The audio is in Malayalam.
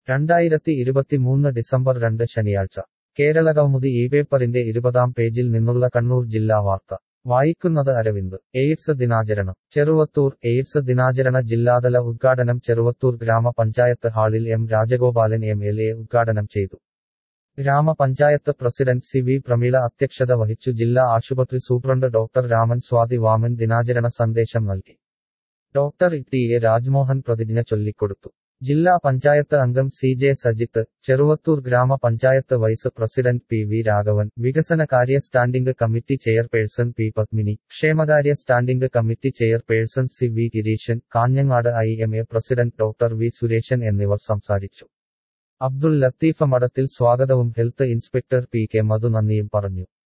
രണ്ടായിരത്തി ഇരുപത്തിമൂന്ന് ഡിസംബർ രണ്ട് ശനിയാഴ്ച കേരളകൗമുദി ഈ പേപ്പറിന്റെ ഇരുപതാം പേജിൽ നിന്നുള്ള കണ്ണൂർ ജില്ലാ വാർത്ത വായിക്കുന്നത് അരവിന്ദ് എയ്ഡ്സ് ദിനാചരണം ചെറുവത്തൂർ എയ്ഡ്സ് ദിനാചരണ ജില്ലാതല ഉദ്ഘാടനം ചെറുവത്തൂർ ഗ്രാമപഞ്ചായത്ത് ഹാളിൽ M Rajagopalan M L A ഉദ്ഘാടനം ചെയ്തു ഗ്രാമപഞ്ചായത്ത് പ്രസിഡന്റ് സി വി പ്രമീള അധ്യക്ഷത വഹിച്ചു ജില്ലാ ആശുപത്രി സൂപ്രണ്ട് ഡോക്ടർ രാമൻ സ്വാതി വാമൻ ദിനാചരണ സന്ദേശം നൽകി ഡോക്ടർ ടി എ രാജ്മോഹൻ പ്രതിജ്ഞ ചൊല്ലിക്കൊടുത്തു ജില്ലാ പഞ്ചായത്ത് അംഗം സി ജെ സജിത്ത് ചെറുവത്തൂർ ഗ്രാമപഞ്ചായത്ത് vice president P V Raghavan വികസനകാര്യ standing committee chairperson P Padmini ക്ഷേമകാര്യ standing committee chairperson C V Gireeshan Kanhangad I M A president doctor V Sureshan എന്നിവർ സംസാരിച്ചു അബ്ദുൽ ലത്തീഫ മഠത്തിൽ സ്വാഗതവും health inspector P K Madhu നന്ദിയും പറഞ്ഞു